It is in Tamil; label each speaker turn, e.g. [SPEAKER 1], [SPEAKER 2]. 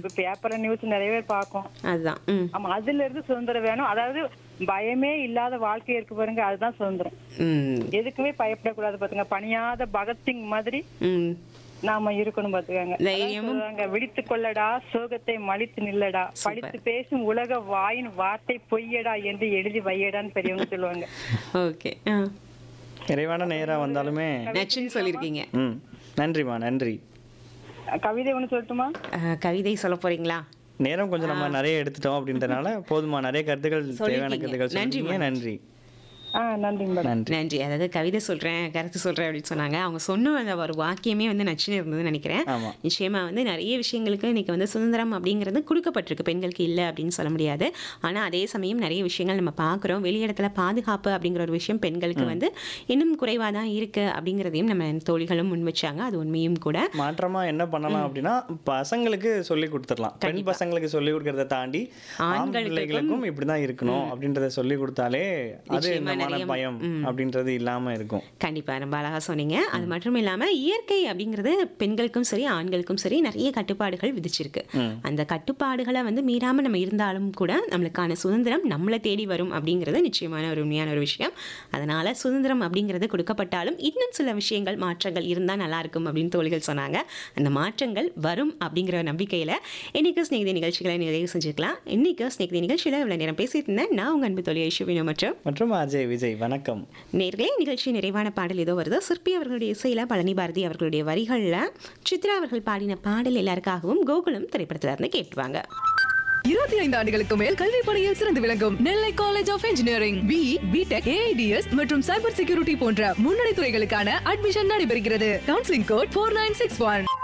[SPEAKER 1] இப்ப பேப்பர்ல நியூஸ் நிறைய பேர் பார்க்கும்
[SPEAKER 2] அதுதான் ம்
[SPEAKER 1] ஆமா அதுல இருந்து சுதந்திரம் வேணும் அதாவது பயமே இல்லாத வாழ்க்கை இருக்கு பாருங்க அதுதான் சுதந்திரம்
[SPEAKER 2] ம்
[SPEAKER 1] எதுக்குமே பயப்படக்கூடாது பாத்துங்க பணியாத பகத்சிங் மாதிரி
[SPEAKER 2] ம்
[SPEAKER 1] நாம இருக்கணும் பாத்துக்கங்க
[SPEAKER 2] தைரியமும்
[SPEAKER 1] விழித்து கொள்ளடா சோகத்தை மலித்து நில்லடா படித்து பேசும் உலக வாயின் வார்த்தை பொய்யடா என்று எழுதி வையடான்னு பெரியவங்க சொல்லுவாங்க
[SPEAKER 2] ஓகே ஆ
[SPEAKER 3] நிறைவான நேரம் வந்தாலுமே
[SPEAKER 2] நச்சுன்னு சொல்லியிருக்கீங்க
[SPEAKER 3] ம் நன்றிம்மா நன்றி
[SPEAKER 1] கவிதை ஒண்ணு சொல்லட்டுமா
[SPEAKER 2] அஹ், கவிதை சொல்ல போறீங்களா
[SPEAKER 3] நேரம் கொஞ்சம் நம்ம நிறைய எடுத்துட்டோம் அப்படின்றனால போதுமா நிறைய கருத்துக்கள் தேவையான கருத்துக்கள்
[SPEAKER 2] நன்றி,
[SPEAKER 3] சொல்லிருக்கீங்க நன்றி
[SPEAKER 1] ஆஹ் நன்றிங்க மேடம்
[SPEAKER 3] நன்றி
[SPEAKER 2] நன்றி அதாவது கவிதை சொல்றேன் கருத்து சொல்றேன் அப்படின்னு சொன்னாங்க அவங்க சொன்ன அந்த ஒரு வாக்கியமே வந்து நச்சுன்னு இருந்ததுன்னு நினைக்கிறேன்
[SPEAKER 3] ஆமா
[SPEAKER 2] நிச்சயமா வந்து நிறைய விஷயங்களுக்கு இன்னைக்கு வந்து சுதந்திரம் அப்படிங்கிறது கொடுக்கப்பட்டிருக்கு பெண்களுக்கு இல்லை அப்படின்னு சொல்ல முடியாது ஆனா அதே சமயம் நிறைய விஷயங்கள் நம்ம பார்க்குறோம் வெளியிடத்துல பாதுகாப்பு அப்படிங்கிற ஒரு விஷயம் பெண்களுக்கு வந்து இன்னும் குறைவாக தான் இருக்கு அப்படிங்கிறதையும் நம்ம தோழிகளும் முன் வச்சாங்க அது உண்மையும் கூட
[SPEAKER 3] மாற்றமா என்ன பண்ணலாம் அப்படின்னா பசங்களுக்கு சொல்லி கொடுத்துடலாம் பெண் பசங்களுக்கு சொல்லி கொடுக்கறத தாண்டி ஆண்
[SPEAKER 2] ஆண்களுக்கும்
[SPEAKER 3] பிள்ளைகளுக்கும் இப்படிதான் இருக்கணும் அப்படின்றத சொல்லி கொடுத்தாலே அது
[SPEAKER 2] நிச்சயமா
[SPEAKER 3] இந்த
[SPEAKER 2] நிறைய-
[SPEAKER 3] பயம் அப்படின்றது இல்லாம இருக்கும்
[SPEAKER 2] கண்டிப்பா ரொம்ப அழகா சொன்னீங்க அது மட்டும் இல்லாம இயற்கை அப்படிங்கிறது பெண்களுக்கும் சரி ஆண்களுக்கும் சரி நிறைய கட்டுப்பாடுகள் விதிச்சிருக்கு
[SPEAKER 3] ம்.
[SPEAKER 2] அந்த கட்டுப்பாடுகளை வந்து மீறாம நம்ம இருந்தாலும் கூட நம்மளுக்கான சுதந்திரம் நம்மளை தேடி வரும் அப்படிங்கிறது நிச்சயமான ஒரு உண்மையான ஒரு விஷயம் அதனால சுதந்திரம் அப்படிங்கிறது கொடுக்கப்பட்டாலும் இன்னும் சில விஷயங்கள் மாற்றங்கள் இருந்தா நல்லா இருக்கும் அப்படின்னு தோழிகள் சொன்னாங்க அந்த மாற்றங்கள் வரும் அப்படிங்கிற நம்பிக்கையில இன்னைக்கு ஸ்நேகிதி நிகழ்ச்சிகளை நிறைவு செஞ்சுக்கலாம் இன்னைக்கு ஸ்நேகிதி நிகழ்ச்சியில இவ்வளவு நேரம் பேசிட்டு இருந்தேன் நான் உங்க அன்பு தோழி ஐஸ்வர்யா மற்றும்
[SPEAKER 3] மற்றும் அஜய் விஜய் வணக்கம்
[SPEAKER 2] நேர்களே நிகழ்ச்சி நிறைவான பாடல் ஏதோ வருது சிற்பி அவர்களுடைய இசையில பழனி பாரதி அவர்களுடைய வரிகள்ல சித்ரா அவர்கள் பாடின பாடல் எல்லாருக்காகவும் கோகுலம் திரைப்படத்துல இருந்து கேட்டுவாங்க
[SPEAKER 4] இருபத்தி ஐந்து ஆண்டுகளுக்கு மேல் கல்வி பணியில் சிறந்து விளங்கும் Nellai college of engineering B BTech AIDS மற்றும் சைபர் செக்யூரிட்டி போன்ற முன்னணி துறைகளுக்கான அட்மிஷன் நடைபெறுகிறது counselling code four nine six one